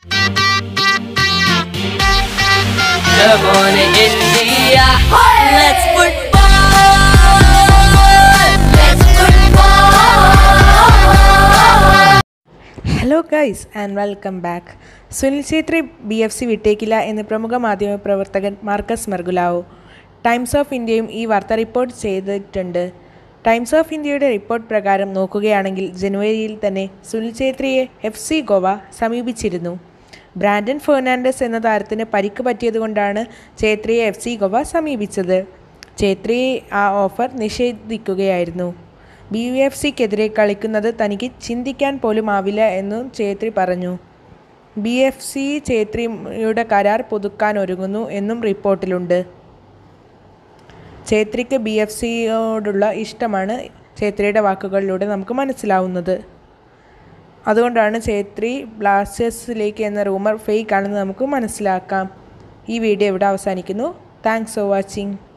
Come on India, let's football. Let's football. Hello guys and welcome back Sunil Chhetri B F C വിട്ടേക്കില്ല എന്ന് പ്രമുഖ മാധ്യമ പ്രവർത്തകൻ മാർക്കസ് മെർഗുലാവോ ടൈംസ് ഓഫ് ഇന്ത്യയും ഈ വാർത്ത റിപ്പോർട്ട് ചെയ്തിട്ടുണ്ട് ടൈംസ് ഓഫ് ഇന്ത്യയുടെ റിപ്പോർട്ട് പ്രകാരം നോക്കുകയാണെങ്കിൽ ജനുവരിയിൽ തന്നെ സുനിൽ ഛേത്രിയെ എഫ് സി ഗോവ സമീപിച്ചിരുന്നു ബ്രാൻഡൻ ഫെർണാണ്ടസ് എന്ന താരത്തിന് പരിക്ക് പറ്റിയതുകൊണ്ടാണ് ഛേത്രിയെ എഫ് സി ഗോവ സമീപിച്ചത് ഛേത്രിയെ ആ ഓഫർ നിഷേധിക്കുകയായിരുന്നു ബി യു എഫ് സിക്കെതിരെ കളിക്കുന്നത് തനിക്ക് ചിന്തിക്കാൻ പോലും ആവില്ല എന്നും ഛേത്രി പറഞ്ഞു ബി എഫ് സി ഛേത്രിയുടെ കരാർ പുതുക്കാൻ ഒരുങ്ങുന്നു എന്നും റിപ്പോർട്ടിലുണ്ട് ഛേത്രിക്ക് ബി എഫ് സിയോടുള്ള ഇഷ്ടമാണ് ഛേത്രിയുടെ വാക്കുകളിലൂടെ നമുക്ക് മനസ്സിലാവുന്നത് അതുകൊണ്ടാണ് ഛേത്രി ബ്ലാസ്റ്റേഴ്സിലേക്ക് എന്ന റൂമർ ഫേക്ക് ആണെന്ന് നമുക്ക് മനസ്സിലാക്കാം ഈ വീഡിയോ ഇവിടെ അവസാനിക്കുന്നു താങ്ക്സ് ഫോർ വാച്ചിങ്